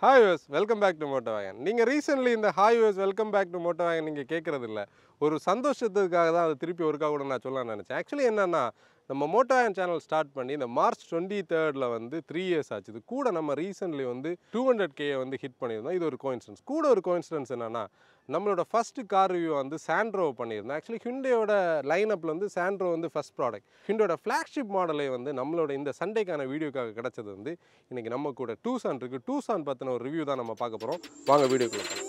hi guys welcome back to Moto Wagon நீங்கள் recently இந்த hi guys welcome back to Moto Wagon நீங்கள் கேட்குறது இல்லை ஒரு சந்தோஷத்துக்காக தான் அது திருப்பி ஒருக்கா கூட நான் சொல்லலாம்னு நினச்சேன் ஆக்சுவலி என்னென்னா நம்ம மோட்டோ வேகன் சேனல் ஸ்டார்ட் பண்ணி இந்த மார்ச் டுவெண்ட்டி தேர்டில் வந்து த்ரீ இயர்ஸ் ஆச்சு இது கூட நம்ம ரீசென்ட்லி வந்து டூ ஹண்ட்ரட் கேயை வந்து ஹிட் பண்ணியிருந்தோம் இது ஒரு கோயின்சிடன்ஸ் கூட ஒரு கோயின்சிடன்ஸ் என்னென்னா நம்மளோட ஃபர்ஸ்ட் கார் ரிவ்யூ வந்து சாண்ட்ரோ பண்ணியிருந்தோம் ஆக்சுவலி ஹிண்டேயோட லைனப்பில் வந்து சாண்ட்ரோ வந்து ஃபர்ஸ்ட் ப்ராடக்ட் ஹிண்டோட ஃப்ளாக்ஷிப் மாடலே வந்து நம்மளோட இந்த சண்டேக்கான வீடியோக்காக கிடைச்சது வந்து இன்னைக்கு நம்ம கூட டூசான் இருக்குது டூசான் பற்றின ஒரு ரிவ்யூ தான் நம்ம பார்க்க போகிறோம் வாங்க வீடியோக்குள்ள போகலாம்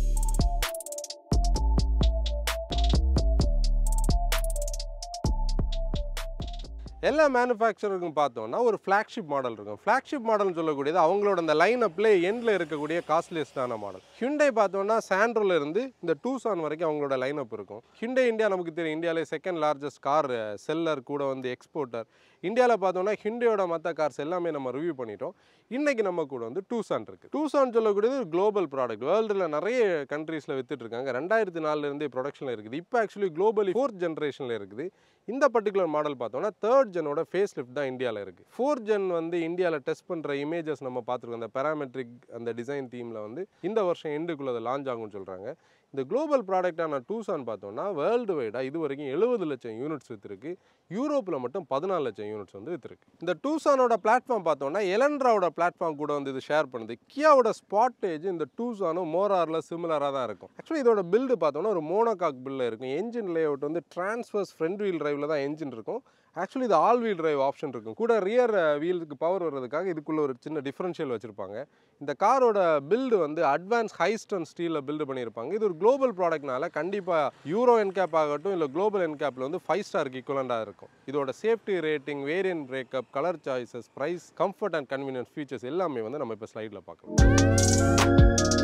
எல்லா மேனுஃபேக்சருக்கும் பார்த்தோம்னா ஒரு ஃப்ளாக்ஷிப் மாடல் இருக்கும் ஃப்ளாக்ஷிப் மாடல்னு சொல்லக்கூடியது அவங்களோட அந்த லைன் அப்ல எண்டில் இருக்கக்கூடிய காஸ்ட்லியஸ்டான மாடல் ஹிண்டை பார்த்தோம்னா சாண்ட்ரோல இருந்து இந்த டூசான் வரைக்கும் அவங்களோட லைன் அப் இருக்கும் ஹிண்டை இந்தியா நமக்கு தெரியும் இந்தியாவிலே செகண்ட் லார்ஜஸ்ட் கார் செல்லர் கூட வந்து எக்ஸ்போர்ட்டர் இந்தியாவில் பார்த்தோம்னா ஹிண்டையோட மற்ற கார்ஸ் எல்லாமே நம்ம ரிவ்யூ பண்ணிட்டோம் இன்னைக்கு நம்ம கூட வந்து டூசான் இருக்கு டூசான் சொல்லக்கூடியது ஒரு குளோபல் ப்ராடக்ட் வேர்ல்டில் நிறைய கண்ட்ரீஸில் வித்துட்டு இருக்காங்க ரெண்டாயிரத்தி நாலுலேருந்தே ப்ரொடக்ஷனில் இருக்குது இப்போ ஆக்சுவலி குளோபலி ஃபோர்த் ஜென்ரேஷனில் இருக்குது இந்த பர்டிகுலர் மாடல் பார்த்தோம்னா தேர்ட் ஜெனோட ஃபேஸ் லிஃப்ட் தான் இந்தியாவில் இருக்குது ஃபோர்த் ஜென் வந்து இந்தியாவில் டெஸ்ட் பண்ணுற இமேஜஸ் நம்ம பார்த்துருக்கோம் அந்த பேராமெட்ரிக் அந்த டிசைன் தீமில் வந்து இந்த வருஷம் எண்டுக்குள்ளே அதை லான்ச் ஆகும்னு சொல்கிறாங்க இந்த குளோபல் ப்ராடக்டான டூசான் பார்த்தோம்னா வேர்ல்டு வைடாக இது வரைக்கும் எழுபது லட்சம் யூனிட்ஸ் விற்றுருக்கு யூரோப்பில் மட்டும் பதினாலு லட்சம் யூனிட்ஸ் வந்து விற்றுருக்கு இந்த டூசானோட பிளாட்ஃபார்ம் பார்த்தோம்னா எலன்ட்ராவோட பிளாட்ஃபார்ம் கூட வந்து இது ஷேர் பண்ணுது கியாவோட ஸ்பாட்டேஜ் இந்த டூசானும் மோராரில் சிமிலராக தான் இருக்கும் ஆக்சுவலி இதோட பில்டு பார்த்தோம்னா ஒரு மோனோகாக் பில்ல இருக்கும் என்ஜின் லேஅவுட் வந்து டிரான்ஸ்வர்ஸ் ஃப்ரண்ட் வீல் டிரைவில் தான் என்ஜின் இருக்கும் ஆக்சுவலி இது ஆல் வீல் டிரைவ் ஆப்ஷன் இருக்கும் கூட ரியர் வீலுக்கு பவர் வர்றதுக்காக இதுக்குள்ள ஒரு சின்ன டிஃபரன்ஷியல் வச்சுருப்பாங்க இந்த காரோட பில்டு வந்து அட்வான்ஸ் ஹைஸ்டன் ஸ்டீலில் பில்டு பண்ணியிருப்பாங்க இது ஒரு குளோபல் ப்ராடக்ட்னால கண்டிப்பாக யூரோ என்கேப் ஆகட்டும் இல்லை குளோபல் என்கேப்பில் வந்து ஃபைவ் ஸ்டாருக்கு ஈக்குவலண்டாக இருக்கும் இதோட safety rating variant breakup colour choices price comfort and convenience features எல்லாமே வந்து நம்ம இப்போ ஸ்லைடில் பார்க்கலாம்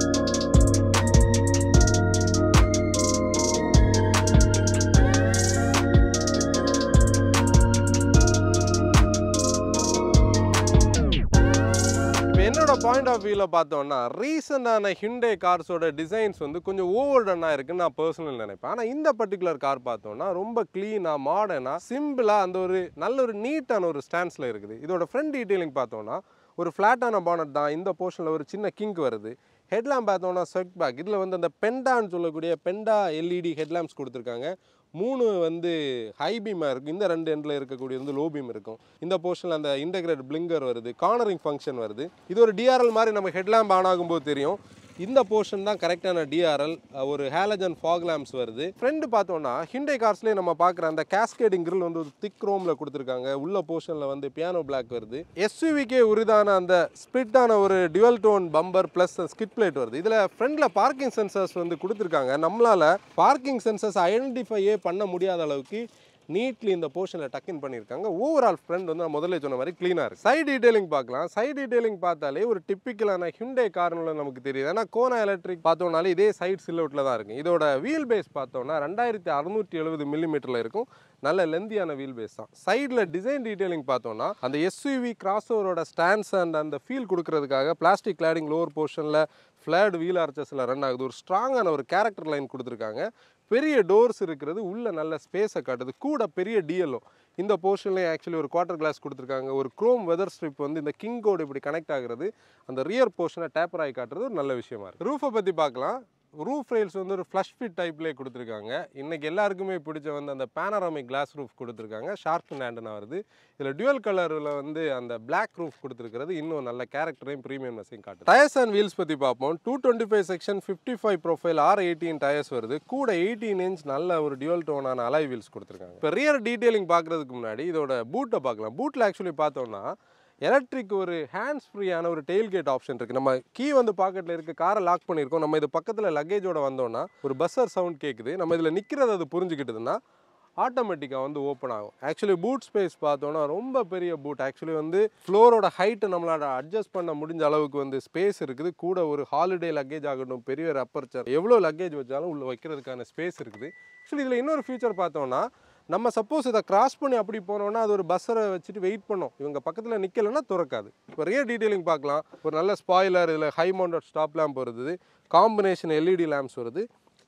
இப்போ என்னோட பாயிண்ட் ஆஃப் வியூவில் பார்த்தோம்னா ரீசெண்டான ஹிண்டே கார்ஸோட டிசைன்ஸ் வந்து கொஞ்சம் ஓவர்டனாக இருக்குன்னு நான் பர்சனல் நினைப்பேன் ஆனால் இந்த பர்டிகுலர் கார் பார்த்தோம்னா ரொம்ப க்ளீனாக மாடர்னாக சிம்பிளாக அந்த ஒரு நல்ல ஒரு நீட்டான ஒரு ஸ்டான்ஸில் இருக்குது இதோட ஃப்ரண்ட் டீட்டெயிலிங் பார்த்தோம்னா ஒரு ஃப்ளாட்டான பானட் தான் இந்த போர்ஷனில் ஒரு சின்ன கிங்க் வருது ஹெட்லாம்ப் பார்த்தோம்னா செட் பேக் இதில் வந்து அந்த பெண்டான்னு சொல்லக்கூடிய பெண்டா எல்இடி ஹெட்லாம்ப்ஸ் கொடுத்துருக்காங்க மூணு வந்து ஹை பீமாக இருக்கும் இந்த ரெண்டு எண்டில் இருக்கக்கூடிய வந்து லோ பீம் இருக்கும் இந்த போர்ஷனில் அந்த இன்டகிரேட் பிளிங்கர் வருது கார்னரிங் ஃபங்க்ஷன் வருது இது ஒரு டிஆர்எல் மாதிரி நம்ம ஹெட்லாம்ப் ஆன் ஆகும்போது தெரியும் இந்த போர்ஷன் தான் கரெக்டான டிஆர்எல் ஒரு ஹேலஜன் ஃபாக் லேம்ப்ஸ் வருது ஃப்ரெண்டு பார்த்தோம்னா ஹிண்டே கார்ஸ்லேயே நம்ம பார்க்குற அந்த கேஸ்கேடிங் grill வந்து ஒரு திக் ரோமில் கொடுத்துருக்காங்க உள்ள போர்ஷனில் வந்து பியானோ பிளாக் வருது எஸ்யூவிக்கே உரிதான அந்த ஸ்பிட்டான ஒரு dual tone bumper plus skid plate வருது இதில் ஃப்ரண்டில் பார்க்கிங் சென்சர்ஸ் வந்து கொடுத்துருக்காங்க நம்மளால் பார்க்கிங் சென்சர்ஸ் ஐடென்டிஃபையே பண்ண முடியாத அளவுக்கு நீட்லி இந்த போர்ஷனில் டக்கின் பண்ணியிருக்காங்க ஓவரால் ஃப்ரண்ட் வந்து நான் முதல்ல சொன்ன மாதிரி க்ளீனாக இருக்குது சைட் டீடைலிங் பார்க்கலாம் சைட் டீடைலிங் பார்த்தாலே ஒரு டிப்பிக்கலான ஹிண்டே கார்னில் நமக்கு தெரியுது ஏன்னா கோனா எலக்ட்ரிக் பார்த்தோம்னாலே இதே சைட் சில்லவுட்டில் தான் இருக்கும் இதோட வீல் பேஸ் பார்த்தோம்னா ரெண்டாயிரத்தி அறுநூற்றி எழுபது மில்லிமீட்டரில் இருக்கும் நல்ல லெந்தியான வீல் பேஸ் தான் சைடில் டிசைன் டீடைலிங் பார்த்தோம்னா அந்த எஸ்யூவி கிராஸ் ஓவரோட ஸ்டாண்ட்ஸ் அண்ட் அந்த ஃபீல் கொடுக்கறதுக்காக பிளாஸ்டிக் கிளாடிங் லோவர் போர்ஷனில் ஃப்ளாட் வீல் ஆர்ச்சஸில் ரன் ஆகுது ஒரு ஸ்ட்ராங்கான ஒரு கேரக்டர் லைன் கொடுத்துருக்காங்க பெரிய டோர்ஸ் இருக்கிறது உள்ள நல்ல ஸ்பேஸை காட்டுது கூட பெரிய டிஎல்ஓ இந்த போர்ஷன்லேயே ஆக்சுவலி ஒரு குவார்டர் கிளாஸ் கொடுத்துருக்காங்க ஒரு குரோம் வெதர் ஸ்ட்ரிப் வந்து இந்த கிங் கோடு இப்படி கனெக்ட் ஆகுறது அந்த ரியர் போர்ஷனை டேப்பர் ஆகி காட்டுறது ஒரு நல்ல விஷயமா இருக்குது ரூஃபை பற்றி பார்க்கலாம் ரூஃப் ரெயில்ஸ் வந்து ஒரு ஃப்ளஷ் ஃபிட் டைப்லேயே கொடுத்துருக்காங்க இன்னைக்கு எல்லாருக்குமே பிடிச்ச வந்து அந்த பேனராமிக் கிளாஸ் ரூஃப் கொடுத்துருக்காங்க ஷார்ப் ஆண்டனா வருது இதில் டுவல் கலரில் வந்து அந்த பிளாக் ரூஃப் கொடுத்துருக்கிறது இன்னும் நல்ல கேரக்டரையும் ப்ரீமியம்னஸையும் காட்டுது டயர்ஸ் அண்ட் வீல்ஸ் பற்றி பார்ப்போம் two twenty five section fifty five profile R eighteen tyres வருது கூட எயிட்டீன் இன்ச் நல்ல ஒரு டியூவல் டோனான அலாய் வீல்ஸ் கொடுத்துருக்காங்க இப்போ ரியர் டீட்டெயிலிங் பார்க்குறதுக்கு முன்னாடி இதோட பூட்டை பார்க்கலாம் பூட்டில் ஆக்சுவலி பார்த்தோம்னா எலக்ட்ரிக் ஒரு ஹேண்ட்ஸ் ஃப்ரீயான ஒரு டெயில் கேட் ஆப்ஷன் இருக்குது நம்ம கீ வந்து பாக்கெட்டில் இருக்க காரை லாக் பண்ணியிருக்கோம் நம்ம இது பக்கத்தில் லக்கேஜோட வந்தோம்னா ஒரு பஸ்ஸர் சவுண்ட் கேட்குது நம்ம இதில் நிற்கிறது அது புரிஞ்சுக்கிட்டதுன்னா ஆட்டோமேட்டிக்காக வந்து ஓப்பன் ஆகும் ஆக்சுவலி பூட் ஸ்பேஸ் பார்த்தோன்னா ரொம்ப பெரிய பூட் ஆக்சுவலி வந்து ஃப்ளோரோட ஹைட்டை நம்மளால அட்ஜஸ்ட் பண்ண முடிஞ்ச அளவுக்கு வந்து ஸ்பேஸ் இருக்குது கூட ஒரு ஹாலிடே லக்கேஜ் ஆகட்டும் பெரிய ஒரு அப்பர்ச்சர் எவ்வளோ லக்கேஜ் வச்சாலும் உள்ள வைக்கிறதுக்கான ஸ்பேஸ் இருக்குது ஆக்சுவலி இதில் இன்னொரு ஃபீச்சர் பார்த்தோம்னா நம்ம சப்போஸ் இதை கிராஸ் பண்ணி அப்படி போனோம்னா அது ஒரு பஸ்ஸரை வச்சுட்டு வெயிட் பண்ணோம் இவங்க பக்கத்தில் நிற்கலைன்னா திறக்காது இப்போ ரியர் டீட்டெயிலிங் பார்க்கலாம் ஒரு நல்ல ஸ்பாய்லர் இதில் ஹை மவுண்டட் ஸ்டாப் லேம்ப் வருது காம்பினேஷன் எல்இடி லேம்ப்ஸ் வருது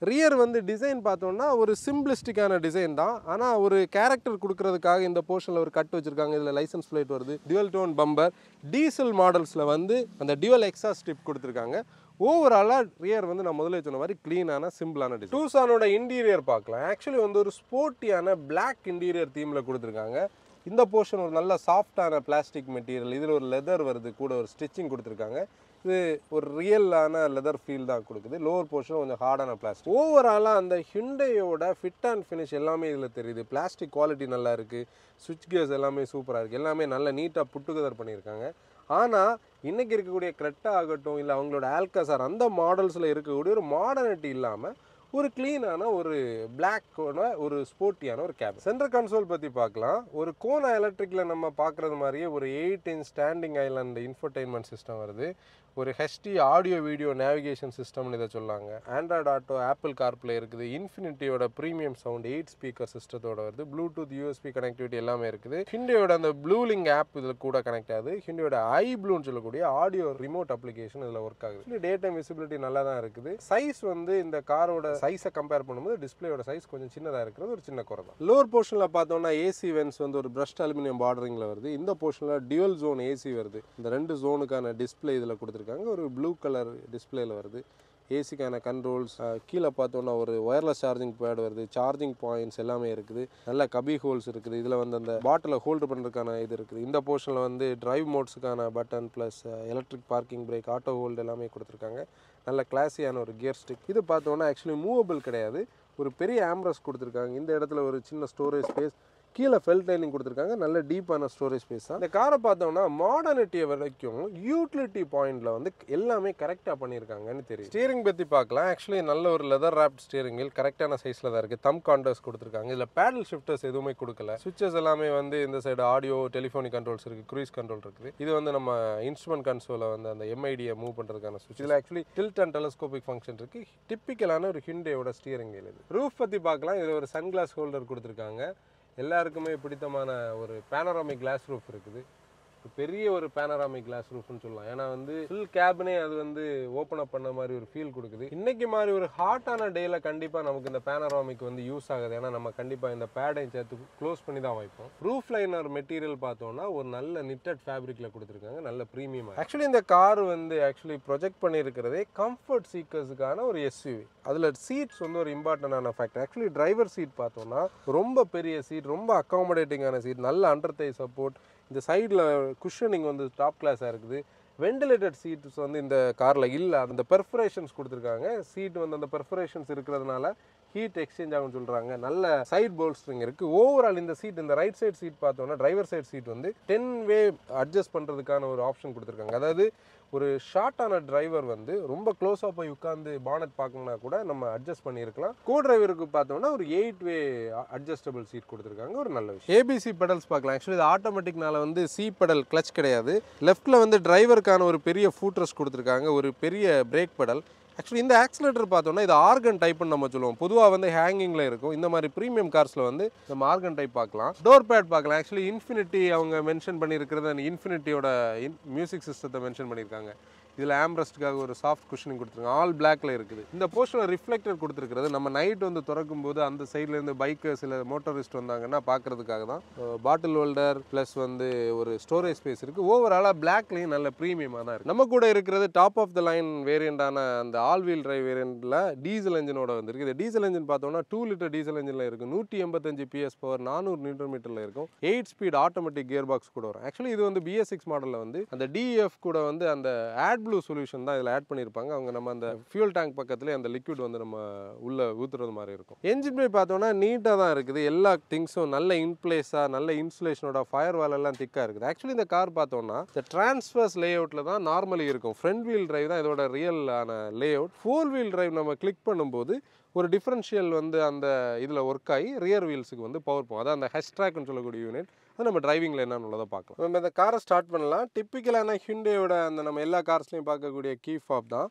ரியர் வந்து டிசைன் பார்த்தோம்னா ஒரு சிம்பிளிஸ்டிக்கான டிசைன் தான் ஆனால் ஒரு கேரக்டர் கொடுக்கறதுக்காக இந்த போர்ஷனில் ஒரு கட் வச்சிருக்காங்க இதில் லைசன்ஸ் பிளேட் வருது டியூவல் டோன் பம்பர் டீசல் மாடல்ஸில் வந்து அந்த டியூவல் எக்ஸா ஸ்ட்ரிப் கொடுத்துருக்காங்க ஓவராலாக ரியர் வந்து நான் முதல்ல சொன்ன மாதிரி க்ளீனான சிம்பிளான டிசைன் டூசானோட இன்டீரியர் பார்க்கலாம் ஆக்சுவலி வந்து ஒரு ஸ்போர்ட்டியான பிளாக் இன்டீரியர் தீமில் கொடுத்துருக்காங்க இந்த போர்ஷன் ஒரு நல்ல சாஃப்டான பிளாஸ்டிக் மெட்டீரியல் இதில் ஒரு லெதர் வருது கூட ஒரு ஸ்டிச்சிங் கொடுத்துருக்காங்க இது ஒரு ரியலான லெதர் ஃபீல் தான் கொடுக்குது லோவர் போர்ஷன் கொஞ்சம் ஹார்டான பிளாஸ்டிக் ஓவராலாக அந்த ஹிண்டையோட ஃபிட் அண்ட் ஃபினிஷ் எல்லாமே இதில் தெரியுது பிளாஸ்டிக் குவாலிட்டி நல்லா இருக்குது சுவிட்ச் கியர்ஸ் எல்லாமே சூப்பராக இருக்குது எல்லாமே நல்ல நீட்டாக புட்டுகதர் பண்ணியிருக்காங்க ஆனால் இன்றைக்கி இருக்கக்கூடிய கிரெட்டா ஆகட்டும் இல்லை அவங்களோட ஆல்கசார் அந்த மாடல்ஸில் இருக்கக்கூடிய ஒரு மாடர்னிட்டி இல்லாமல் ஒரு க்ளீனான ஒரு பிளாக்கோட ஒரு ஸ்போர்ட்டியான ஒரு கேப் சென்ட்ரல் கன்சோல் பற்றி பார்க்கலாம் ஒரு கோனா எலக்ட்ரிக்கில் நம்ம பார்க்குறது மாதிரியே ஒரு eight inch standing island infotainment system வருது ஒரு ஹெச்டி ஆடியோ வீடியோ நேவிகேஷன் சிஸ்டம்னு இதை சொல்லாங்க ஆண்ட்ராய்டு ஆட்டோ ஆப்பிள் கார்ப்ளே இருக்குது இன்ஃபினிட்டியோட ப்ரீமியம் சவுண்ட் எயிட் ஸ்பீக்கர் சிஸ்டத்தோட வருது ப்ளூடூத் யூஎஸ்பி கனெக்டிவிட்டி எல்லாமே இருக்குது ஹிண்டியோட அந்த ப்ளூலிங் ஆப் இதில் கூட கனெக்ட் ஆகுது ஹிண்டியோட ஐ ப்ளூன்னு சொல்லக்கூடிய ஆடியோ ரிமோட் அப்ளிகேஷன் இதில் ஒர்க் ஆகுது டே டைம் விசிபிலிட்டி நல்லா தான் இருக்குது சைஸ் வந்து இந்த காரோட சைஸை கம்பேர் பண்ணும்போது டிஸ்பிளேயோட சைஸ் கொஞ்சம் சின்னதாக இருக்கிறது ஒரு சின்ன குறை தான் லோவர் போர்ஷனில் பார்த்தோம்னா ஏசி வென்ஸ் வந்து ஒரு பிரஷ்ட் அலுமினியம் பார்டரிங்கில் வருது இந்த போர்ஷனில் டியூவல் ஜோன் ஏசி வருது இந்த ரெண்டு ஜோனுக்கான டிஸ்பிளே இதில் கொடுத்துருக்காங்க ஒரு ப்ளூ கலர் டிஸ்பிளேல வருது ஏசிக்கான கண்ட்ரோல்ஸ் கீழே பார்த்தோன்னா ஒரு ஒயர்லெஸ் சார்ஜிங் பேட் வருது சார்ஜிங் பாயிண்ட்ஸ் எல்லாமே இருக்குது நல்ல கபி ஹோல்ஸ் இருக்குது இதில் வந்து அந்த பாட்டிலை ஹோல்டு பண்ணுறதுக்கான இது இருக்குது இந்த போர்ஷனில் வந்து டிரைவ் மோட்ஸுக்கான button plus electric parking brake auto hold எல்லாமே கொடுத்துருக்காங்க நல்ல கிளாஸியான ஒரு கியர் ஸ்டிக் இது பார்த்தோன்னா ஆக்சுவலி மூவபிள் கிடையாது ஒரு பெரிய ஆம்ரஸ் கொடுத்துருக்காங்க இந்த இடத்துல ஒரு சின்ன ஸ்டோரேஜ் ஸ்பேஸ் கீழே ஃபெல் டைனிங் கொடுத்துருக்காங்க நல்ல டீப்பான ஸ்டோரேஜ் ஸ்பேஸ் தான் இந்த காரை பார்த்தோம்னா மாடர்னிட்டியை வரைக்கும் யூட்டிலிட்டி பாயிண்ட்ல வந்து எல்லாமே கரெக்டாக பண்ணியிருக்காங்கன்னு தெரியும் ஸ்டியரிங் பற்றி பார்க்கலாம் ஆக்சுவலி நல்ல ஒரு லெதர் ராப்ட் ஸ்டியரிங் வீல் கரெக்டான சைஸில் தான் இருக்குது தம் காண்டர்ஸ் கொடுத்துருக்காங்க இதில் பேடல் ஷிஃப்டர்ஸ் எதுவுமே கொடுக்கல சுவிச்சஸ் எல்லாமே வந்து இந்த சைடு ஆடியோ டெலிஃபோனிக் கண்ட்ரோல்ஸ் இருக்குது க்ரூஸ் கண்ட்ரோல் இருக்குது இது வந்து நம்ம இன்ஸ்ட்ருமெண்ட் கன்சோலை வந்து அந்த எம்ஐடியை மூவ் பண்ணுறதுக்கான சுவிட்ச் இதில் actually tilt and telescopic function இருக்குது டிப்பிக்கலான ஒரு ஹிண்டேயோட ஸ்டியரிங் வீல் இது ரூஃப் பற்றி பார்க்கலாம் இதில் ஒரு சன்கிளாஸ் ஹோல்டர் கொடுத்துருக்காங்க எல்லாருக்குமே பிடித்தமான ஒரு பேனராமிக் கிளாஸ் ரூஃப் இருக்குது ஒரு பெரிய ஒரு பேனராமிக் கிளாஸ் ரூஃப்னு சொல்லலாம் ஏன்னா வந்து ஃபுல் கேபினே அது வந்து ஓப்பன் அப் பண்ண மாதிரி ஒரு ஃபீல் கொடுக்குது இன்னைக்கு மாதிரி ஒரு ஹாட்டான டேல கண்டிப்பாக நமக்கு இந்த பேனராமிக் வந்து யூஸ் ஆகுது ஏன்னா நம்ம கண்டிப்பாக இந்த பேடையும் சேர்த்து க்ளோஸ் பண்ணி தான் வைப்போம் ரூஃப் லைனர் மெட்டீரியல் பார்த்தோம்னா ஒரு நல்ல நிட்டட் ஃபேப்ரிக்ல கொடுத்துருக்காங்க நல்ல ப்ரீமியம் ஆக்சுவலி இந்த கார் வந்து ஆக்சுவலி ப்ரொஜெக்ட் பண்ணியிருக்கிறதே கம்ஃபர்ட் சீக்கர்ஸுக்கான ஒரு எஸ்யூவி அதில் சீட்ஸ் வந்து ஒரு இம்பார்ட்டண்டான ஃபேக்டர் ஆக்சுவலி டிரைவர் சீட் பார்த்தோம்னா ரொம்ப பெரிய சீட் ரொம்ப அக்காமடேட்டிங்கான சீட் நல்ல அண்டர் தை சப்போர்ட் இந்த சைடில் குஷனிங் வந்து டாப் கிளாஸாக இருக்குது வெண்டிலேட்டட் சீட்ஸ் வந்து இந்த காரில் இல்லை அந்த பெர்ஃபரேஷன்ஸ் கொடுத்துருக்காங்க சீட் வந்து அந்த பெர்ஃபரேஷன்ஸ் இருக்கிறதுனால ஹீட் எக்ஸ்சேஞ்ச் ஆகும்னு சொல்கிறாங்க நல்ல சைட் போல்ஸ்ட்ரிங் இருக்குது ஓவரால் இந்த சீட் இந்த ரைட் சைடு சீட் பார்த்தோன்னா டிரைவர் சைடு சீட் வந்து டென் வே அட்ஜஸ்ட் பண்ணுறதுக்கான ஒரு ஆப்ஷன் கொடுத்துருக்காங்க அதாவது ஒரு ஷார்ட்டான டிரைவர் வந்து ரொம்ப க்ளோஸாக போய் உட்காந்து பானட் பார்க்கணும்னா கூட நம்ம அட்ஜஸ்ட் பண்ணியிருக்கலாம் கோ டிரைவருக்கு பார்த்தோம்னா ஒரு எயிட் வே அட்ஜஸ்டபிள் சீட் கொடுத்துருக்காங்க ஒரு நல்ல விஷயம் ஏபிசி பெடல்ஸ் பார்க்கலாம் ஆக்சுவலி இது ஆட்டோமேட்டிக்னால வந்து சி பெடல் கிளச் கிடையாது லெஃப்ட்டில் வந்து டிரைவருக்கான ஒரு பெரிய ஃபூட்ரஸ் கொடுத்துருக்காங்க ஒரு பெரிய பிரேக் பெடல் ஆக்சுவலி இந்த ஆக்சிலேட்டர் பார்த்தோம்னா இது ஆர்கன் டைப்னு நம்ம சொல்லுவோம் பொதுவாக வந்து ஹேங்கிங்கில் இருக்கும் இந்த மாதிரி ப்ரீமியம் கார்ஸில் வந்து நம்ம ஆர்கன் டைப் பார்க்கலாம் டோர் பேட் பார்க்கலாம் ஆக்சுவலி இன்ஃபினிட்டி அவங்க மென்ஷன் பண்ணியிருக்கிறது அந்த இன்ஃபினிட்டியோட மியூசிக் சிஸ்டத்தை மென்ஷன் பண்ணியிருக்காங்க இதில் ஆம்ரஸ்ட்டுக்காக ஒரு சாஃப்ட் குஷனிங் கொடுத்துருக்காங்க ஆல் பிளாக்ல இருக்குது இந்த போஸ்டில் ரிஃப்ளெக்டர் கொடுத்துருக்கிறது நம்ம நைட் வந்து திறக்கும் போது அந்த சைட்லேருந்து பைக்கு சில மோட்டரிஸ்ட் வந்தாங்கன்னா பார்க்கறதுக்காக தான் பாட்டில் ஹோல்டர் ப்ளஸ் வந்து ஒரு ஸ்டோரேஜ் ஸ்பேஸ் இருக்குது ஓவராலாக பிளாக்லேயும் நல்ல ப்ரீமியமாக தான் இருக்குது நம்ம கூட இருக்கிறது டாப் ஆஃப் த லைன் வேரியண்டான அந்த ஆல் வீல் டிரைவ் வேரியண்ட்டில் டீசல் இன்ஜினோட வந்திருக்கு இந்த டீசல் இன்ஜின் பார்த்தோம்னா டூ லிட்டர் டீசல் இன்ஜினில் இருக்கும் நூற்றி எண்பத்தஞ்சு பிஎஸ் பவர் நானூறு நியூட்டன் மீட்டரில் இருக்கும் eight speed automatic gear box கூட வரும் ஆக்சுவலி இது வந்து பிஎஸ் சிக்ஸ் மாடலில் வந்து அந்த டிஎஃப் கூட வந்து அந்த ஆட் ப்ளூ சொல்யூஷன் தான் இதில் ஆட் பண்ணியிருப்பாங்க அவங்க நம்ம அந்த ஃபியூல் டேங்க் பக்கத்துலேயே அந்த லிக்விட் வந்து நம்ம உள்ள ஊற்றுறது மாதிரி இருக்கும் என்ஜின் பே பார்த்தோம்னா நீட்டாக தான் இருக்குது எல்லா திங்ஸும் நல்ல இன்பிளேஸாக நல்ல இன்சுலேஷனோட ஃபயர் வால் எல்லாம் திக்காக இருக்குது ஆக்சுவலி இந்த கார் பார்த்தோம்னா இந்த டிரான்ஸ்ஃபர்ஸ் லே அவுட்டில் தான் நார்மலி இருக்கும் ஃப்ரண்ட் வீல் டிரைவ் தான் இதோட ரியல் ஆன layout four wheel drive நம்ம கிளிக் பண்ணும்போது ஒரு டிஃபரன்ஷியல் வந்து அந்த இதில் ஒர்க் ஆகி ரியர் வீல்ஸுக்கு வந்து பவர் போகும் அதான் அந்த ஹெஸ்ட்ராக்னு சொல்லக்கூடிய யூனிட் அது நம்ம டிரைவிங்கில் என்னன்னு உள்ளதை பார்க்கலாம் நம்ம இந்த காரை ஸ்டார்ட் பண்ணலாம் டிப்பிக்கலான ஹிண்டேயோட அந்த நம்ம எல்லா கார்ஸ்லையும் பார்க்கக்கூடிய கீ ஃபாப் தான்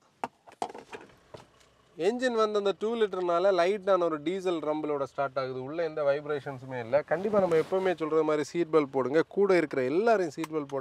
என்ஜின் வந்து அந்த டூ லிட்டர்னால லைட்டான ஒரு டீசல் ரம்பிளோட ஸ்டார்ட் ஆகுது உள்ள எந்த வைப்ரேஷன்ஸுமே இல்லை கண்டிப்பாக நம்ம எப்போவுமே சொல்கிற மாதிரி சீட் பெல்ட் போடுங்க கூட இருக்கிற எல்லாரையும் சீட் பெல்ட் போட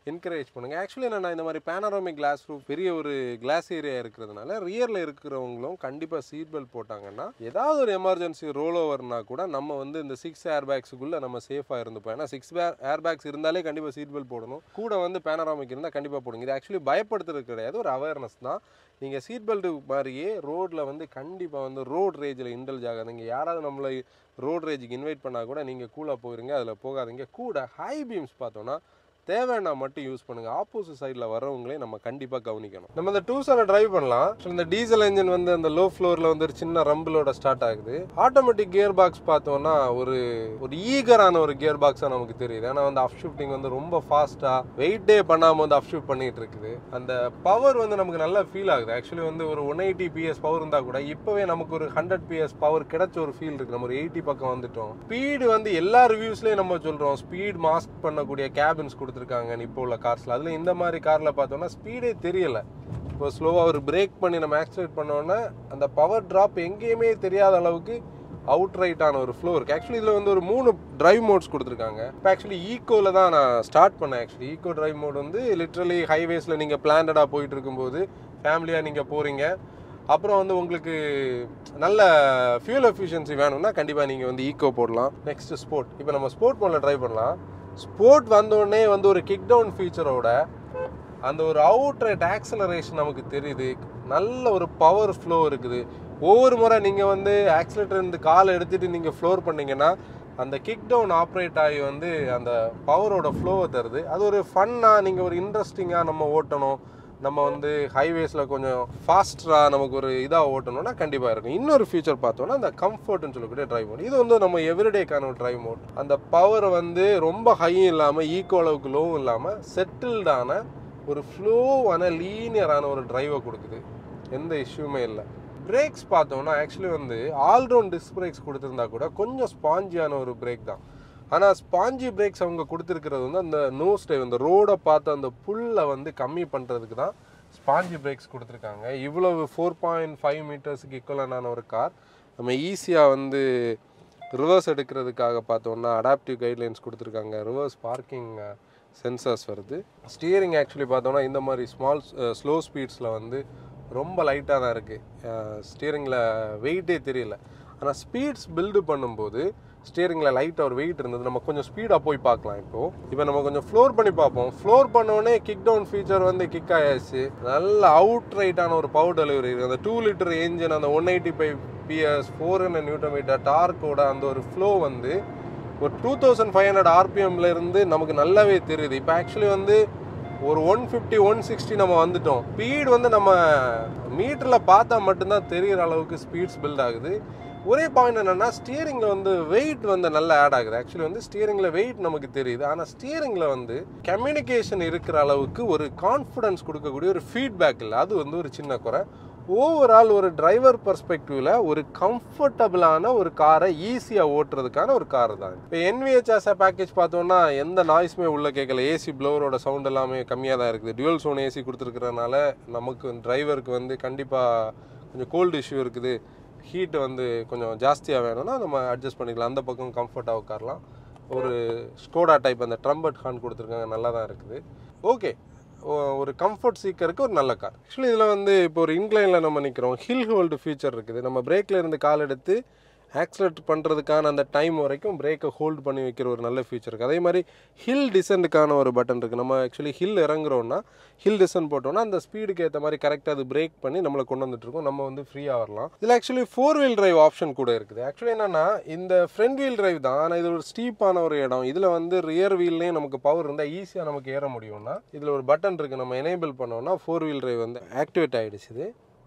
என்கரேஜ் பண்ணுங்கள் ஆக்சுவலி என்னென்னா இந்த மாதிரி பேனராமிக் கிளாஸ் ரூப் பெரிய ஒரு கிளாஸ் ஏரியா இருக்கிறதுனால ரியரில் இருக்கிறவங்களும் கண்டிப்பாக சீட் பெல்ட் போட்டாங்கன்னா ஏதாவது ஒரு எமர்ஜென்சி ரோல் ஓவர்னா கூட நம்ம வந்து இந்த சிக்ஸ் ஏர் பேக்ஸுக்குள்ளே நம்ம சேஃபாக இருந்துப்போம் ஏன்னா சிக்ஸ் ஏர் பேக்ஸ் இருந்தாலே கண்டிப்பாக சீட் பெல்ட் போடணும் கூட வந்து பேனராமிக் இருந்தால் கண்டிப்பாக போடுங்க இது ஆக்சுவலி பயப்படுத்துறது கிடையாது ஒரு அவேர்னஸ் தான் நீங்கள் சீட் பெல்ட் மாதிரியே ரோட்டில் வந்து கண்டிப்பாக வந்து ரோட் ரேஜில் இண்டல்ஜ் ஆகாதீங்க யாராவது நம்மளை ரோட் ரேஜுக்கு இன்வைட் பண்ணால் கூட நீங்கள் கூலாக போயிருங்க அதில் போகாதீங்க கூட ஹை பீம்ஸ் பார்த்தோன்னா தேவைன்னா மட்டும் யூஸ் பண்ணுங்க ஆப்போசிட் சைடில் வரவங்களே நம்ம கண்டிப்பாக கவனிக்கணும் நம்ம இந்த டூ சனை டிரைவ் பண்ணலாம் So, இந்த டீசல் இன்ஜின் வந்து அந்த லோ ஃப்ளோரில் வந்து ஒரு சின்ன ரம்பிளோட ஸ்டார்ட் ஆகுது ஆட்டோமேட்டிக் கியர் பாக்ஸ் பார்த்தோம்னா ஒரு ஒரு ஈகரான ஒரு கியர் பாக்ஸாக நமக்கு தெரியுது ஏன்னா வந்து அப் ஷிஃப்டிங் வந்து ரொம்ப ஃபாஸ்ட்டாக வெயிட்டே பண்ணாமல் வந்து அப் ஷிஃப்ட் பண்ணிட்டு இருக்குது அந்த பவர் வந்து நமக்கு நல்லா ஃபீல் ஆகுது ஆக்சுவலி வந்து ஒரு ஒன் எயிட்டி பிஎஸ் பவர் இருந்தால் கூட இப்போவே நமக்கு ஒரு ஹண்ட்ரட் பிஎஸ் பவர் கிடைச்ச ஒரு ஃபீல் இருக்கு நம்ம ஒரு எயிட்டி பக்கம் வந்துட்டோம் ஸ்பீடு வந்து எல்லா ரிவ்யூஸ்லேயும் நம்ம சொல்கிறோம் ஸ்பீட் மாஸ்க் பண்ணக்கூடிய கேபின்ஸ் கொடுத்துருக்காங்க இப்போ உள்ள கார்ஸில் அதில் இந்த மாதிரி காரில் பார்த்தோம்னா ஸ்பீடே தெரியல இப்போ ஸ்லோவாக ஒரு பிரேக் பண்ணி நம்ம ஆக்சிலேட் பண்ணோன்னே அந்த பவர் ட்ராப் எங்கேயுமே தெரியாத அளவுக்கு அவுட் ரைட்டான ஒரு ஃப்ளோ இருக்குது ஆக்சுவலி இதில் வந்து ஒரு மூணு டிரைவ் மோட்ஸ் கொடுத்துருக்காங்க இப்போ ஆக்சுவலி ஈக்கோவில் தான் நான் ஸ்டார்ட் பண்ணேன் ஆக்சுவலி ஈக்கோ டிரைவ் மோட் வந்து லிட்ரலி ஹைவேஸில் நீங்கள் பிளான்டாக போயிட்டு இருக்கும்போது ஃபேமிலியாக நீங்கள் போகிறீங்க அப்புறம் வந்து உங்களுக்கு நல்ல ஃபியூல் எஃபிஷியன்சி வேணும்னா கண்டிப்பாக நீங்கள் வந்து ஈக்கோ போடலாம் நெக்ஸ்ட் ஸ்போர்ட் இப்போ நம்ம ஸ்போர்ட் மோடில் ட்ரை பண்ணலாம் ஸ்போர்ட் வந்தோடனே வந்து ஒரு கிக் டவுன் ஃபீச்சரோட அந்த ஒரு அவுட் ரைட் ஆக்சலரேஷன் நமக்கு தெரியுது நல்ல ஒரு பவர் ஃப்ளோ இருக்குது ஒவ்வொரு முறை நீங்கள் வந்து ஆக்சிலேட்டர் இருந்து காலை எடுத்துட்டு நீங்கள் ஃப்ளோர் பண்ணீங்கன்னா அந்த கிக் டவுன் ஆப்ரேட் ஆகி வந்து அந்த பவரோட ஃப்ளோவை தருது அது ஒரு ஃபன்னாக நீங்கள் ஒரு இன்ட்ரெஸ்டிங்காக நம்ம ஓட்டணும் நம்ம வந்து ஹைவேஸில் கொஞ்சம் ஃபாஸ்டராக நமக்கு ஒரு இதாக ஓட்டணும்னா கண்டிப்பாக இருக்கும் இன்னொரு ஃபீச்சர் பார்த்தோன்னா அந்த கம்ஃபர்ட்னு சொல்லக்கூடிய டிரைவ் மோட் இது வந்து நம்ம எவ்ரிடேக்கான ஒரு டிரைவ் மோட் அந்த பவர் வந்து ரொம்ப ஹையும் இல்லாமல் ஈக்கோ அளவுக்கு லோவும் இல்லாமல் செட்டில்டான ஒரு ஃப்ளோவான லீனியரான ஒரு டிரைவை கொடுக்குது எந்த இஷ்யூமே இல்லை பிரேக்ஸ் பார்த்தோம்னா ஆக்சுவலி வந்து ஆல்ரவுண்ட் டிஸ்க் பிரேக்ஸ் கொடுத்துருந்தா கூட கொஞ்சம் ஸ்பாஞ்சியான ஒரு பிரேக் தான் ஆனால் ஸ்பாஞ்சி பிரேக்ஸ் அவங்க கொடுத்துருக்கிறது வந்து அந்த நோஸ் டைவ் அந்த ரோடை பார்த்து அந்த புல்லை வந்து கம்மி பண்ணுறதுக்கு தான் ஸ்பாஞ்சி பிரேக்ஸ் கொடுத்துருக்காங்க இவ்வளவு ஃபோர் பாயிண்ட் ஃபைவ் மீட்டர்ஸுக்கு ஈக்குவலான ஒரு கார் நம்ம ஈஸியாக வந்து ரிவர்ஸ் எடுக்கிறதுக்காக பார்த்தோம்னா அடாப்டிவ் கைட்லைன்ஸ் கொடுத்துருக்காங்க ரிவர்ஸ் பார்க்கிங் சென்சர்ஸ் வருது ஸ்டியரிங் ஆக்சுவலி பார்த்தோம்னா இந்த மாதிரி ஸ்மால் ஸ்லோ ஸ்பீட்ஸில் வந்து ரொம்ப லைட்டாக தான் இருக்குது ஸ்டியரிங்கில் வெயிட்டே தெரியல ஆனால் ஸ்பீட்ஸ் பில்டு பண்ணும்போது ஸ்டியரிங்கில் லைட்டாக ஒரு வெயிட் இருந்தது நம்ம கொஞ்சம் ஸ்பீடாக போய் பார்க்கலாம் இப்போது இப்போ நம்ம கொஞ்சம் ஃப்ளோர் பண்ணி பார்ப்போம் ஃப்ளோர் பண்ணோடனே கிக் டவுன் ஃபீச்சர் வந்து கிக் ஆயாச்சு நல்ல அவுட் ரைட்டான ஒரு பவர் டெலிவரி இருக்குது அந்த டூ லிட்டர் என்ஜின் அந்த one eighty five PS four hundred newton metre டார்க்கோட அந்த ஒரு ஃப்ளோ வந்து ஒரு டூ தௌசண்ட் ஃபைவ் ஹண்ட்ரட் ஆர்பிஎம்ல இருந்து நமக்கு நல்லாவே தெரியுது இப்போ ஆக்சுவலி வந்து ஒரு ஒன் ஃபிஃப்டி ஒன் சிக்ஸ்டி நம்ம வந்துட்டோம் ஸ்பீட் வந்து நம்ம மீட்டரில் பார்த்தா மட்டும்தான் தெரிகிற அளவுக்கு ஸ்பீட்ஸ் பில்ட் ஆகுது ஒரே பாயிண்ட் என்னன்னா ஸ்டியரிங்கில் வந்து வெயிட் வந்து நல்லா ஆட் ஆகுது ஆக்சுவலி வந்து ஸ்டியரிங்கில் வெயிட் நமக்கு தெரியுது ஆனால் ஸ்டியரிங்கில் வந்து கம்யூனிகேஷன் இருக்கிற அளவுக்கு ஒரு கான்ஃபிடன்ஸ் கொடுக்கக்கூடிய ஒரு ஃபீட்பேக் இல்லை அது வந்து ஒரு சின்ன குறை ஓவரால் ஒரு டிரைவர் பர்ஸ்பெக்டிவ்ல ஒரு கம்ஃபர்டபுளான ஒரு காரை ஈஸியாக ஓட்டுறதுக்கான ஒரு கார் தான் இப்போ என்விஹெச்எஸ் பேக்கேஜ் பார்த்தோம்னா எந்த நாய்ஸுமே உள்ள கேட்கல ஏசி ப்ளோவரோட சவுண்ட் எல்லாமே கம்மியாக தான் இருக்குது டியூவல் சோன் ஏசி கொடுத்துருக்கறனால நமக்கு டிரைவருக்கு வந்து கண்டிப்பாக கொஞ்சம் கோல்டு இஷ்யூ இருக்குது ஹீட் வந்து கொஞ்சம் ஜாஸ்தியாக வேணும்னா நம்ம அட்ஜஸ்ட் பண்ணிக்கலாம் அந்த பக்கம் கம்ஃபர்ட்டாக உட்காரலாம் ஒரு ஸ்கோடா டைப் அந்த ட்ரம்பட் ஹார்ன் கொடுத்துருக்காங்க நல்லா தான் இருக்குது ஓகே ஒரு கம்ஃபர்ட் சீக்கருக்கு ஒரு நல்ல கார் ஆக்சுவலி இதில் வந்து இப்போ ஒரு இன்க்ளைனில் நம்ம நிற்கிறோம் ஹில் ஹோல்டு ஃபீச்சர் இருக்குது நம்ம பிரேக்கில் இருந்து கால் எடுத்து ஆக்சிலேட் பண்ணுறதுக்கான அந்த டைம் வரைக்கும் பிரேக்கை ஹோல்ட் பண்ணி வைக்கிற ஒரு நல்ல ஃபீச்சர் இருக்குது அதே மாதிரி ஹில் டிசென்ட்டுக்கான ஒரு பட்டன் இருக்குது நம்ம ஆக்சுவலி ஹில் இறங்குறோன்னா ஹில் டிசென்ட் போட்டோம்னா அந்த ஸ்பீடுக்கு ஏற்ற மாதிரி கரெக்டாக அது பிரேக் பண்ணி நம்மளை கொண்டு வந்துட்டுருக்கோம் நம்ம வந்து ஃப்ரீயாக வரலாம் இதில் actually four wheel drive option கூட இருக்குது ஆக்சுவலி என்னென்னா இந்த ஃப்ரண்ட் வீல் டிரைவ் தான் ஆனால் இது ஒரு ஸ்டீப்பான ஒரு இடம் இதில் வந்து ரியர் வீல்லையும் நமக்கு பவர் இருந்தால் ஈஸியாக நமக்கு ஏற முடியும்னா இதில் ஒரு பட்டன் இருக்குது நம்ம எனேபிள் பண்ணோம்னா ஃபோர் வீல் டிரைவ் வந்து ஆக்டிவேட் ஆகிடுச்சு இது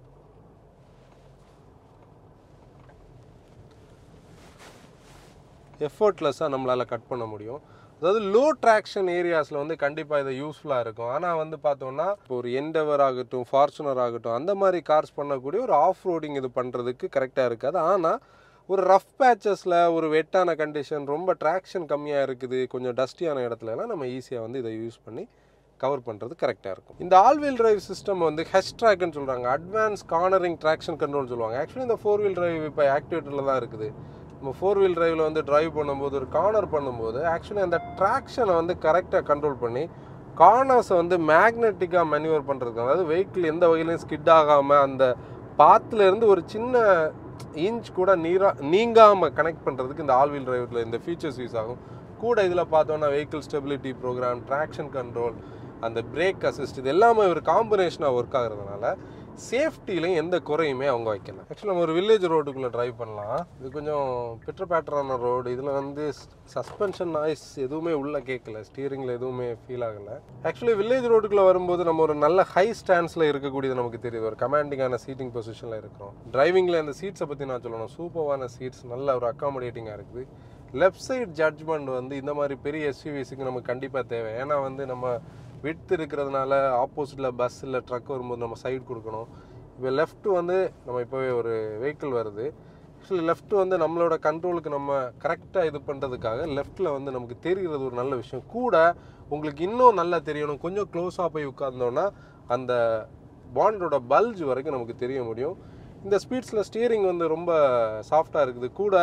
எஃபர்ட்லெஸ்ஸாக நம்மளால் கட் பண்ண முடியும் அதாவது லோ ட்ராக்ஷன் ஏரியாஸில் வந்து கண்டிப்பாக இது யூஸ்ஃபுல்லாக இருக்கும் ஆனால் வந்து பார்த்தோம்னா இப்போ ஒரு என்டவர் ஆகட்டும் ஃபார்ச்சுனர் ஆகட்டும் அந்த மாதிரி கார்ஸ் பண்ணக்கூடிய ஒரு ஆஃப் ரோடிங் இது பண்ணுறதுக்கு கரெக்டாக இருக்காது ஆனால் ஒரு ரஃப் பேச்சஸில் ஒரு வெட்டான கண்டிஷன் ரொம்ப ட்ராக்ஷன் கம்மியாக இருக்குது கொஞ்சம் டஸ்டியான இடத்துலலாம் நம்ம ஈஸியாக வந்து இதை யூஸ் பண்ணி கவர் பண்ணுறது கரெக்டாக இருக்கும் இந்த ஆல் வீல் டிரைவ் சிஸ்டம் வந்து ஹெச் ட்ராக்னு சொல்கிறாங்க அட்வான்ஸ் கார்னரிங் ட்ராக்ஷன் கண்ட்ரோல் சொல்லுவாங்க ஆக்சுவலி இந்த ஃபோர் வீல் டிரைவ் இப்போ ஆக்டிவேட்டரில் தான் இருக்குது நம்ம ஃபோர் வீல் டிரைவில் வந்து டிரைவ் பண்ணும்போது ஒரு கார்னர் பண்ணும்போது ஆக்சுவலி அந்த ட்ராக்ஷனை வந்து கரெக்டாக கண்ட்ரோல் பண்ணி கார்னர்ஸை வந்து மேக்னெட்டிக்காக மேனுவர் பண்ணுறதுக்கு அதாவது வெஹிக்கிள் எந்த வகையிலையும் ஸ்கிட் ஆகாமல் அந்த பாத்துல இருந்து ஒரு சின்ன இன்ச் கூட நீரா நீங்காமல் கனெக்ட் பண்ணுறதுக்கு இந்த ஆல் வீல் டிரைவில் இந்த ஃபீச்சர்ஸ் யூஸ் ஆகும் கூட இதில் பார்த்தோன்னா vehicle stability program traction control அந்த பிரேக் அசிஸ்ட் இது எல்லாமே ஒரு காம்பினேஷனாக ஒர்க் ஆகுறதுனால சேஃப்டிலையும் எந்த குறையுமே அவங்க வைக்கல ஆக்சுவலி நம்ம ஒரு வில்லேஜ் ரோடுக்குள்ளே டிரைவ் பண்ணலாம் இது கொஞ்சம் பெட்ர பேட்டரான ரோடு இதில் வந்து சஸ்பென்ஷன் நாய்ஸ் எதுவுமே உள்ளே கேட்கல ஸ்டீரிங்கில் எதுவுமே ஃபீல் ஆகலை ஆக்சுவலி வில்லேஜ் ரோடுக்குள்ளே வரும்போது நம்ம ஒரு நல்ல ஹை ஸ்டாண்ட்ஸில் இருக்கக்கூடியது நமக்கு தெரியுது ஒரு கமாண்டிங்கான சீட்டிங் பொசிஷனில் இருக்கிறோம் டிரைவிங்கில் இந்த சீட்ஸை பற்றி நான் சொல்லணும் சூப்பரான சீட்ஸ் நல்ல ஒரு அக்காமடேட்டிங்காக இருக்குது லெஃப்ட் சைடு ஜட்ஜ்மெண்ட் வந்து இந்த மாதிரி பெரிய எஸ்யூவிஸுக்கு நமக்கு கண்டிப்பாக தேவை ஏன்னா வந்து நம்ம விட்த் இருக்கிறதுனால ஆப்போசிட்டில் பஸ் இல்லை ட்ரக் வரும்போது நம்ம சைடு கொடுக்கணும் இப்போ லெஃப்ட் வந்து நம்ம இப்போவே ஒரு வெஹிக்கிள் வருது ஆக்சுவலி லெஃப்ட் வந்து நம்மளோட கண்ட்ரோலுக்கு நம்ம கரெக்டாக இது பண்ணுறதுக்காக லெஃப்ட்டில் வந்து நமக்கு தெரிகிறது ஒரு நல்ல விஷயம் கூட உங்களுக்கு இன்னும் நல்லா தெரியணும் கொஞ்சம் க்ளோஸாக போய் உட்கார்ந்தோன்னா அந்த பாண்டோட பல்ஜ் வரைக்கும் நமக்கு தெரிய முடியும் இந்த ஸ்பீட்ஸில் ஸ்டியரிங் வந்து ரொம்ப சாஃப்டாக இருக்குது கூட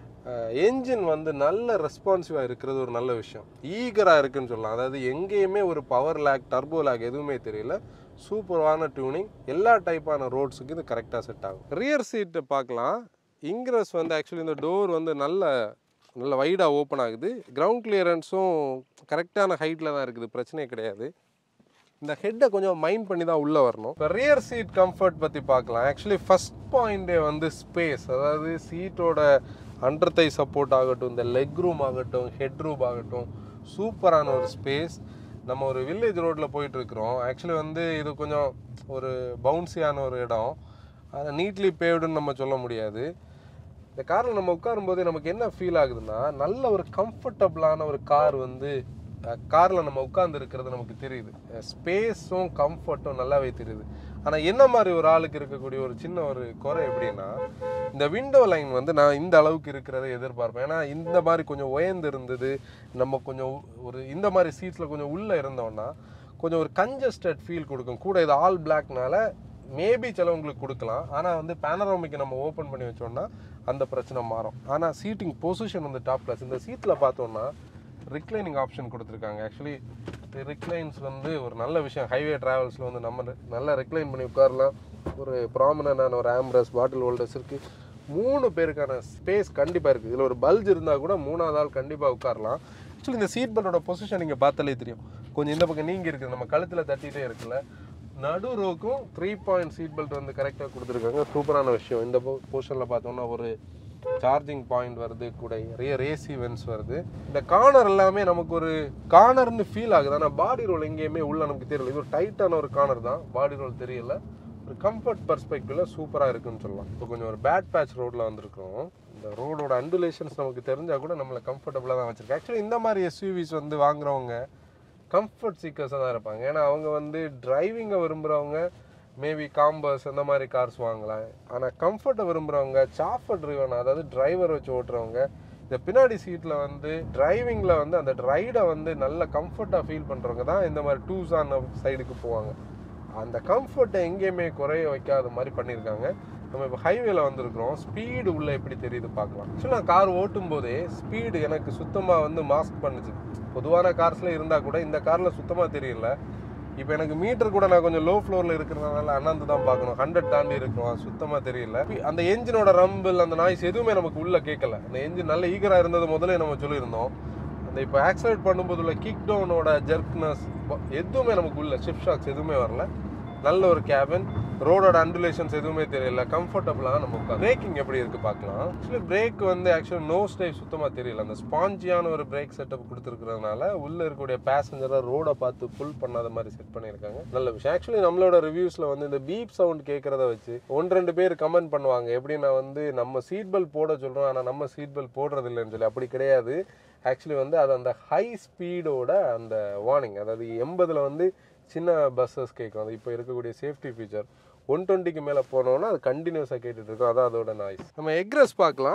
என்ஜின் வந்து நல்ல ரெஸ்பான்சிவாக இருக்கிறது ஒரு நல்ல விஷயம் ஈகராக இருக்குன்னு சொல்லலாம் அதாவது எங்கேயுமே ஒரு பவர் லேக் டர்போ லேக் எதுவுமே தெரியல சூப்பரான டியூனிங் எல்லா டைப்பான ரோட்ஸுக்கு இது கரெக்டாக செட் ஆகும் ரியர் சீட்டை பார்க்கலாம் இங்கிரஸ் வந்து ஆக்சுவலி இந்த டோர் வந்து நல்ல நல்ல வைடாக ஓப்பன் ஆகுது கிரவுண்ட் கிளியரன்ஸும் கரெக்டான ஹைட்டில் தான் இருக்குது பிரச்சனையே கிடையாது இந்த ஹெட்டை கொஞ்சம் மைண்ட் பண்ணி தான் உள்ளே வரணும் இப்போ ரியர் சீட் கம்ஃபர்ட் பற்றி பார்க்கலாம் ஆக்சுவலி ஃபஸ்ட் பாயிண்டே வந்து ஸ்பேஸ் அதாவது சீட்டோட அண்டர் தை சப்போர்ட் ஆகட்டும் இந்த லெக் ரூம் ஆகட்டும் ஹெட் ரூம் ஆகட்டும் சூப்பரான ஒரு ஸ்பேஸ் நம்ம ஒரு வில்லேஜ் ரோட்டில் போயிட்டுருக்குறோம் ஆக்சுவலி வந்து இது கொஞ்சம் ஒரு பவுன்சியான ஒரு இடம் அதை நீட்லி பேவ்டுன்னு நம்ம சொல்ல முடியாது இந்த காரில் நம்ம உட்காரும்போது நமக்கு என்ன ஃபீல் ஆகுதுன்னா நல்ல ஒரு கம்ஃபர்டபுளான ஒரு கார் வந்து காரில் நம்ம உட்கார்ந்து இருக்கிறது நமக்கு தெரியுது ஸ்பேஸும் கம்ஃபர்ட்டும் நல்லாவே தெரியுது ஆனால் என்ன மாதிரி ஒரு ஆளுக்கு இருக்கக்கூடிய ஒரு சின்ன ஒரு குறை எப்படின்னா இந்த விண்டோ லைன் வந்து நான் இந்த அளவுக்கு இருக்கிறத எதிர்பார்ப்பேன் ஏன்னா இந்த மாதிரி கொஞ்சம் உயர்ந்து இருந்தது நம்ம கொஞ்சம் ஒரு இந்த மாதிரி சீட்ஸில் கொஞ்சம் உள்ளே இருந்தோம்னா கொஞ்சம் ஒரு கன்ஜஸ்டட் ஃபீல் கொடுக்கும் கூட இது ஆல் பிளாக்னால மேபி சிலவங்களுக்கு கொடுக்கலாம் ஆனால் வந்து பேனரோமிக்கு நம்ம ஓப்பன் பண்ணி வச்சோம்னா அந்த பிரச்சனை மாறும் ஆனால் சீட்டிங் பொசிஷன் வந்து டாப் கிளாஸ் இந்த சீட்டில் பார்த்தோம்னா ரிக்ளைனிங் ஆப்ஷன் கொடுத்துருக்காங்க ஆக்சுவலி ரிக்ளைன்ஸ் வந்து ஒரு நல்ல விஷயம் ஹைவே ட்ராவல்ஸில் வந்து நம்ம நல்லா ரிக்ளைன் பண்ணி உட்காரலாம் ஒரு ப்ராமினான ஒரு ஆம்ரஸ் பாட்டில் ஹோல்டர்ஸ் இருக்குது மூணு பேருக்கான ஸ்பேஸ் கண்டிப்பாக இருக்குது இதில் ஒரு பல்ஜ் இருந்தால் கூட மூணாவது ஆள் கண்டிப்பாக உட்காரலாம் ஆக்சுவலி இந்த சீட் பெல்ட்டோட பொசிஷன் நீங்கள் பார்த்தாலே தெரியும் கொஞ்சம் இந்த பக்கம் நீங்கி இருக்குது நம்ம கழுத்தில் தட்டிகிட்டே இருக்குல்ல நடு ரோக்கும் த்ரீ பாயிண்ட் சீட் பெல்ட் வந்து கரெக்டாக கொடுத்துருக்காங்க சூப்பரான விஷயம் இந்த பொசிஷனில் பார்த்தோம்னா ஒரு சார்ஜிங் பாயிண்ட் வருது கூட ரியர் ஏசி வென்ஸ் வருது இந்த கார்னர் எல்லாமே நமக்கு ஒரு கார்னர்னு ஃபீல் ஆகுது ஆனால் பாடி ரோல் எங்கேயுமே உள்ள நமக்கு தெரியல இது ஒரு டைட்டான ஒரு கார்னர் தான் பாடி ரோல் தெரியல ஒரு கம்ஃபர்ட் பர்ஸ்பெக்டிவ்ல சூப்பராக இருக்குன்னு சொல்லலாம் இப்போ கொஞ்சம் ஒரு பேட் பேட்ச் ரோட்டில் வந்திருக்கோம் இந்த ரோடோட அண்டுலேஷன்ஸ் நமக்கு தெரிஞ்சால் கூட நம்மளை கம்ஃபர்டபுளாக தான் வச்சிருக்கு ஆக்சுவலி இந்த மாதிரி எஸ்யூவிஸ் வந்து வாங்குறவங்க கம்ஃபர்ட் சீக்கர்ஸாக தான் இருப்பாங்க ஏன்னா அவங்க வந்து டிரைவிங்கை விரும்புகிறவங்க மேபி காம்பஸ் அந்த மாதிரி கார்ஸ் வாங்கலாம் ஆனால் கம்ஃபர்ட்டை விரும்புகிறவங்க சாஃபர் ட்ரிவன் அதாவது டிரைவர் வச்சு ஓட்டுறவங்க இந்த பின்னாடி சீட்டில் வந்து டிரைவிங்கில் வந்து அந்த ரைடை வந்து நல்ல கம்ஃபர்ட்டாக ஃபீல் பண்ணுறவங்க தான் இந்த மாதிரி டூஸான சைடுக்கு போவாங்க அந்த கம்ஃபர்ட்டை எங்கேயுமே குறைய வைக்காத மாதிரி பண்ணியிருக்காங்க நம்ம இப்போ ஹைவேல வந்திருக்கிறோம் ஸ்பீடு உள்ள எப்படி தெரியுது பார்க்கலாம் ஆக்சுவலாக நான் கார் ஓட்டும் போதே ஸ்பீடு எனக்கு சுத்தமாக வந்து மாஸ்க் பண்ணுச்சு பொதுவான கார்ஸில் இருந்தால் கூட இந்த காரில் சுத்தமாக தெரியல இப்போ எனக்கு மீட்டர் கூட நான் கொஞ்சம் லோ ஃப்ளோரில் இருக்கிறதுனால அண்ணாந்து தான் பார்க்கணும் ஹண்ட்ரட் தாண்டி இருக்கும் சுத்தமாக தெரியல அந்த என்ஜினோட ரம்பிள் அந்த நாய்ஸ் எதுவுமே நமக்கு உள்ள கேட்கல அந்த என்ஜின் நல்ல ஈகராக இருந்தது முதல்ல நம்ம சொல்லியிருந்தோம் அந்த இப்போ ஆக்சிலேட் பண்ணும்போது உள்ள கிக் டவுனோட ஜெர்க்னஸ் எதுவுமே நமக்கு உள்ள ஷிஃப்ட் ஷாக்ஸ் எதுவுமே வரல நல்ல ஒரு கேபின் ரோடோட அண்டுலேஷன்ஸ் எதுவுமே தெரியல கம்ஃபர்டபுளாக நம்ம உட்காந்து பிரேக்கிங் எப்படி இருக்கு பார்க்கலாம் ஆக்சுவலி பிரேக் வந்து ஆக்சுவலி நோ ஸ்டைவ் சுத்தமாக தெரியல அந்த ஸ்பாஞ்சியான ஒரு பிரேக் செட்டப் கொடுத்துருக்கிறதுனால உள்ள இருக்கக்கூடிய பேசஞ்சரை ரோடை பார்த்து புல் பண்ணாத மாதிரி செட் பண்ணியிருக்காங்க நல்ல விஷயம் ஆக்சுவலி நம்மளோட ரிவ்யூஸில் வந்து இந்த பீப் சவுண்ட் கேட்குறத வச்சு ஒன்று ரெண்டு பேர் கமெண்ட் பண்ணுவாங்க எப்படின்னா வந்து நம்ம சீட் பெல்ட் போட சொல்கிறோம் ஆனால் நம்ம சீட் பெல்ட் போடுறது இல்லைன்னு சொல்லி அப்படி கிடையாது ஆக்சுவலி வந்து அது அந்த ஹை ஸ்பீடோட அந்த வார்னிங் அதாவது எண்பதில் வந்து சின்ன பஸ்ஸஸ் கேட்கும் அது இப்போ இருக்கக்கூடிய சேஃப்டி ஃபீச்சர் ஒன் டுவெண்ட்டிக்கு மேலே போனோம்னா அது கண்டினியூஸாக கேட்டுட்டு இருக்கும் அதான் அதோட நாய்ஸ் நம்ம எக்ரஸ் பார்க்கலாம்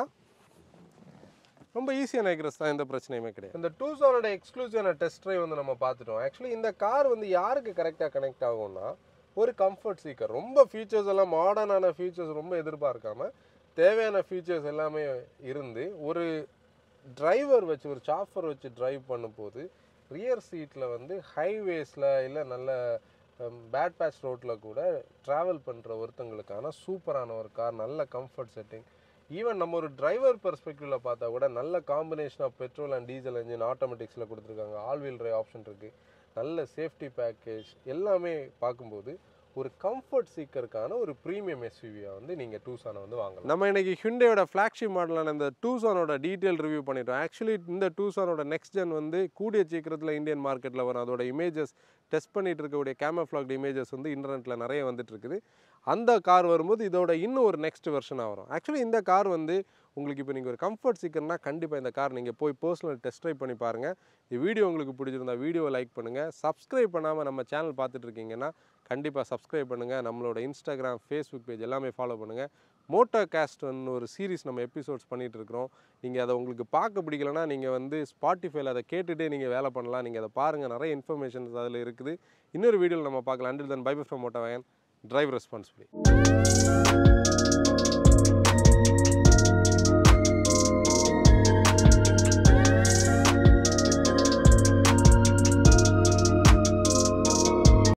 ரொம்ப ஈஸியான எக்ரஸ் தான் எந்த பிரச்சனையுமே கிடையாது இந்த டூ சோனோட எக்ஸ்க்ளூசிவான டெஸ்ட் ட்ரைவ் வந்து நம்ம பார்த்துட்டோம் ஆக்சுவலி இந்த கார் வந்து யாருக்கு கரெக்டாக கனெக்ட் ஆகும்னா ஒரு கம்ஃபர்ட் சீக்கர் ரொம்ப ஃபீச்சர்ஸ் எல்லாம் மாடர்னான ஃபீச்சர்ஸ் ரொம்ப எதிர்பார்க்காம தேவையான ஃபீச்சர்ஸ் எல்லாமே இருந்து ஒரு டிரைவர் வச்சு ஒரு சாஃபர் வச்சு டிரைவ் பண்ணும்போது ரியர் சீட்டில் வந்து ஹைவேஸில் இல்லை நல்ல பேட் பேட்ச் ரோட்டில் கூட ட்ராவல் பண்ணுற ஒருத்தங்களுக்கான சூப்பரான ஒரு கார் நல்ல கம்ஃபர்ட் செட்டிங் ஈவன் நம்ம ஒரு டிரைவர் பெர்ஸ்பெக்டிவ்ல பார்த்தா கூட நல்ல combination of petrol and diesel engine ஆட்டோமேட்டிக்ஸில் கொடுத்துருக்காங்க ஆல் வீல் ட்ரைவ் ஆப்ஷன் இருக்குது நல்ல சேஃப்டி பேக்கேஜ் எல்லாமே பார்க்கும்போது ஒரு கம்ஃபர்ட் சீக்கருக்கான ஒரு ப்ரீமியம் எஸ்யூவியை வந்து நீங்கள் டூசானை வந்து வாங்கலாம் நம்ம இன்னைக்கு ஹிண்டேயோட ஃப்ளாக்ஷிப் மாடலான இந்த டூசானோட டீட்டெயில் ரிவ்யூ பண்ணிட்டோம் ஆக்சுவலி இந்த டூசானோட நெக்ஸ்ட் ஜென் வந்து கூடிய சீக்கிரத்தில் இந்தியன் மார்க்கெட்டில் வரும் அதோட இமேஜஸ் டெஸ்ட் பண்ணிட்டு இருக்கக்கூடிய கேமஃப்ளாக்ட் இமேஜஸ் வந்து இன்டர்நெட்டில் நிறைய வந்துட்டு இருக்குது அந்த கார் வரும்போது இதோட இன்னும் ஒரு நெக்ஸ்ட் வெர்ஷனாக வரும் ஆக்சுவலி இந்த கார் வந்து உங்களுக்கு இப்போ நீங்கள் ஒரு கம்ஃபர்ட் சீக்கர்னா கண்டிப்பாக இந்த கார் நீங்கள் போய் பர்சனல் டெஸ்ட் ட்ரைவ் பண்ணி பாருங்கள் இந்த வீடியோ உங்களுக்கு பிடிச்சிருந்தா வீடியோவை லைக் பண்ணுங்கள் சப்ஸ்கிரைப் பண்ணாமல் நம்ம சேனல் பார்த்துட்டு இருக்கீங்கன்னா கண்டிப்பாக சப்ஸ்கிரைப் பண்ணுங்கள் நம்மளோட இன்ஸ்டாகிராம் ஃபேஸ்புக் பேஜ் எல்லாமே ஃபாலோ பண்ணுங்கள் மோட்டோ காஸ்ட்னு ஒரு சீரிஸ் நம்ம எபிசோட்ஸ் பண்ணிகிட்டு இருக்கிறோம் நீங்கள் அதை உங்களுக்கு பார்க்க பிடிக்கலனா நீங்கள் வந்து ஸ்பாட்டிஃபைல அதை கேட்டுகிட்டே நீங்கள் வேலை பண்ணலாம் நீங்கள் அதை பாருங்கள் நிறைய இன்ஃபர்மேஷன்ஸ் அதில் இருக்குது இன்னொரு வீடியோவில் நம்ம பார்க்கலாம் until then bye bye from Moto van drive responsibility